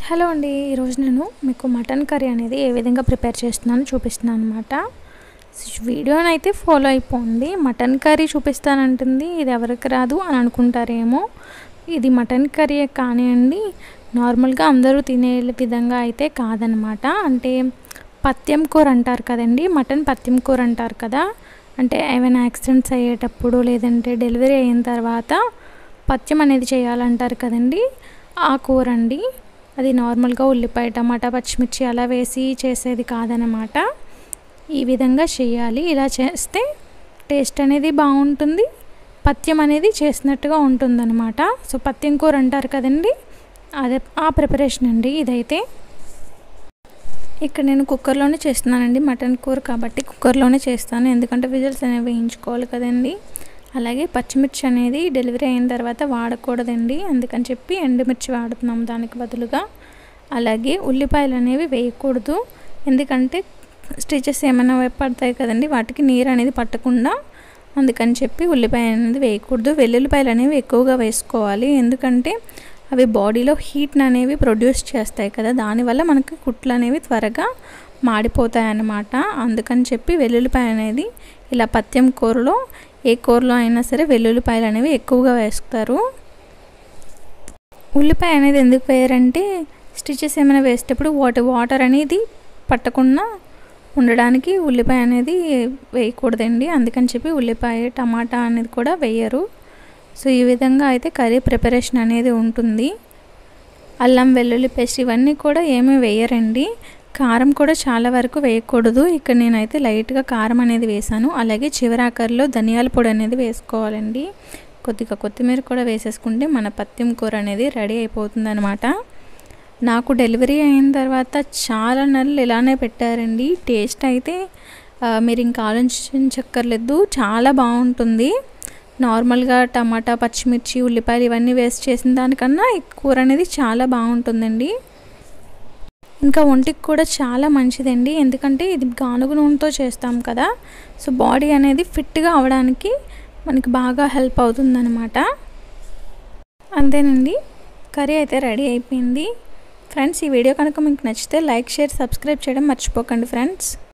hello అండి ఈరోజు నేను మీకు మటన్ కర్రీ అనేది ఏ విధంగా ప్రిపేర్ చేస్తున్నానో చూపిస్తున్నాను అనమాట వీడియోని అయితే ఫాలో అయిపోండి మటన్ కర్రీ చూపిస్తానంటుంది ఇది ఎవరికి రాదు అని అనుకుంటారేమో ఇది మటన్ కర్రీ కానివ్వండి నార్మల్గా అందరూ తినే విధంగా అయితే కాదనమాట అంటే పత్యం కూర అంటారు కదండి మటన్ పత్యం కూర అంటారు కదా అంటే ఏమైనా యాక్సిడెంట్స్ అయ్యేటప్పుడు లేదంటే డెలివరీ అయిన తర్వాత పత్యం అనేది చేయాలంటారు కదండి ఆ కూర అండి అది నార్మల్గా ఉల్లిపాయ టమాటా పచ్చిమిర్చి అలా వేసి చేసేది కాదనమాట ఈ విధంగా చేయాలి ఇలా చేస్తే టేస్ట్ అనేది బాగుంటుంది పత్యం అనేది చేసినట్టుగా ఉంటుందన్నమాట సో పత్యం కూర అంటారు కదండి అదే ఆ ప్రిపరేషన్ అండి ఇదైతే ఇక్కడ నేను కుక్కర్లోనే చేస్తున్నానండి మటన్ కూర కాబట్టి కుక్కర్లోనే చేస్తాను ఎందుకంటే విజిల్స్ అనేవి వేయించుకోవాలి కదండి అలాగే పచ్చిమిర్చి అనేది డెలివరీ అయిన తర్వాత వాడకూడదండి అందుకని చెప్పి ఎండుమిర్చి వాడుతున్నాం దానికి బదులుగా అలాగే ఉల్లిపాయలు అనేవి వేయకూడదు ఎందుకంటే స్టిచెస్ ఏమైనా పడతాయి కదండి వాటికి నీరు అనేది పట్టకుండా అందుకని చెప్పి ఉల్లిపాయ అనేది వేయకూడదు వెల్లుల్లిపాయలు అనేవి ఎక్కువగా వేసుకోవాలి ఎందుకంటే అవి బాడీలో హీట్ని అనేవి ప్రొడ్యూస్ చేస్తాయి కదా దానివల్ల మనకి కుట్లు అనేవి త్వరగా మాడిపోతాయి అన్నమాట అందుకని చెప్పి వెల్లుల్లిపాయ అనేది ఇలా పత్యం కూరలో ఏ కూరలో అయినా సరే వెల్లుల్లిపాయలు అనేవి ఎక్కువగా వేస్తారు ఉల్లిపాయ అనేది ఎందుకు వేయరంటే స్టిచెస్ ఏమైనా వేసేటప్పుడు వాటర్ వాటర్ అనేది పట్టకుండా ఉండడానికి ఉల్లిపాయ అనేది వేయకూడదండి అందుకని చెప్పి ఉల్లిపాయ టమాటా అనేది కూడా వేయరు సో ఈ విధంగా అయితే కర్రీ ప్రిపరేషన్ అనేది ఉంటుంది అల్లం వెల్లుల్లి పేస్ట్ ఇవన్నీ కూడా ఏమీ వేయరండి కారం కూడా చాలా వరకు వేయకూడదు ఇక్కడ నేనైతే లైట్గా కారం అనేది వేసాను అలాగే చివరాకర్లో ధనియాల పొడి అనేది వేసుకోవాలండి కొద్దిగా కొత్తిమీర కూడా వేసేసుకుంటే మన పత్యం కూర అనేది రెడీ అయిపోతుంది అనమాట నాకు డెలివరీ అయిన తర్వాత చాలా నెలలు ఇలానే పెట్టారండి టేస్ట్ అయితే మీరు ఇంకా ఆలోచించక్కర్లేదు చాలా బాగుంటుంది నార్మల్గా టమాటా పచ్చిమిర్చి ఉల్లిపాయలు ఇవన్నీ వేస్ట్ చేసిన దానికన్నా ఈ కూర అనేది చాలా బాగుంటుందండి ఇంకా ఒంటికి కూడా చాలా మంచిదండి ఎందుకంటే ఇది గానుగ నూనెతో చేస్తాం కదా సో బాడీ అనేది ఫిట్గా అవడానికి మనకి బాగా హెల్ప్ అవుతుందన్నమాట అంతేనండి కర్రీ అయితే రెడీ అయిపోయింది ఫ్రెండ్స్ ఈ వీడియో కనుక మీకు నచ్చితే లైక్ షేర్ సబ్స్క్రైబ్ చేయడం మర్చిపోకండి ఫ్రెండ్స్